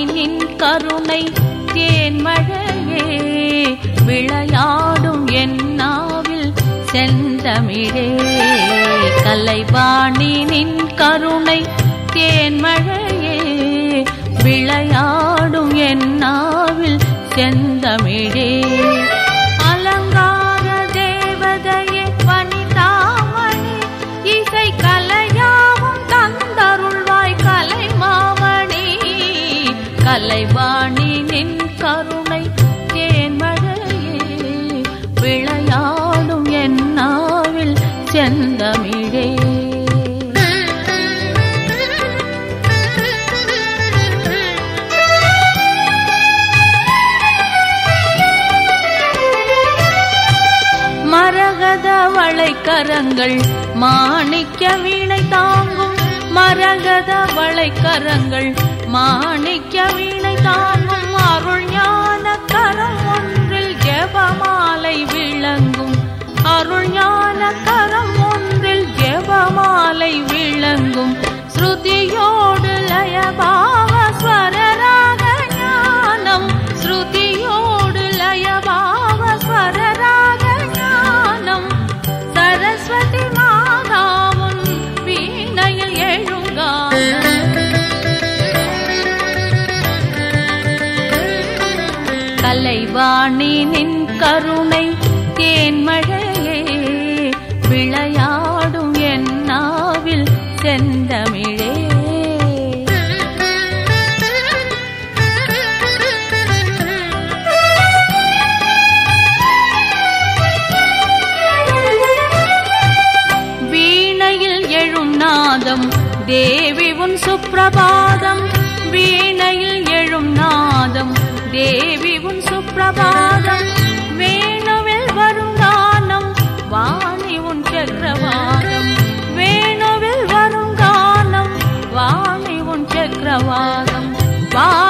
நின் கருணை தேன்மழையே விளையாடும் என் நாவில் செந்தமிழே கலைவாணி நின் கருணை தேன்மழையே விளையாடும் என் நாவில் செந்தமிழே அலங்கார தேவதையே வனிதாமணி இசை கலையாவும் தந்தருள்வாய் கலைமாமணி கலைவாணி நின் கருணை தேன்மழையே விளையாடும் என் நாவில் செந்தமிழே மரகத வளைக்கரங்கள் மாணிக்க வீணை தாங்கும் மரகத வளைக்கரங்கள் மாணிக்க வீணை தாங்கும் அருள் ஞான கரம் ஒன்றில் ஜெபமாலை விளங்கும் அருள் ஞான கரம் ஒன்றில் ஜெபமாலை விளங்கும் ஸ்ருதியோடு லயபாவ ஸ்வரராக ஞானம் ஸ்ருதியோடு லயபாவ ஸ்வரராக ஞானம் சரஸ்வதி மாதாவும் வீணையில் எழுங்கானம் கலைவாணி நின் கருணை தேன்மழையே விளையாடும் என் நாவில் செந்தமிழே வீணையில் எழும் நாதம் தேவி உன் சுப்பிரபாதம் வீணையில் எழும் நாதம் தேவி உன் சுப்பிரபாதம் வேணுவில் வரும் கானம் வாணி உன் சக்கரவாதம் வேணுவில் வரும் கானம் வாணி உன் சக்கரவாதம் வா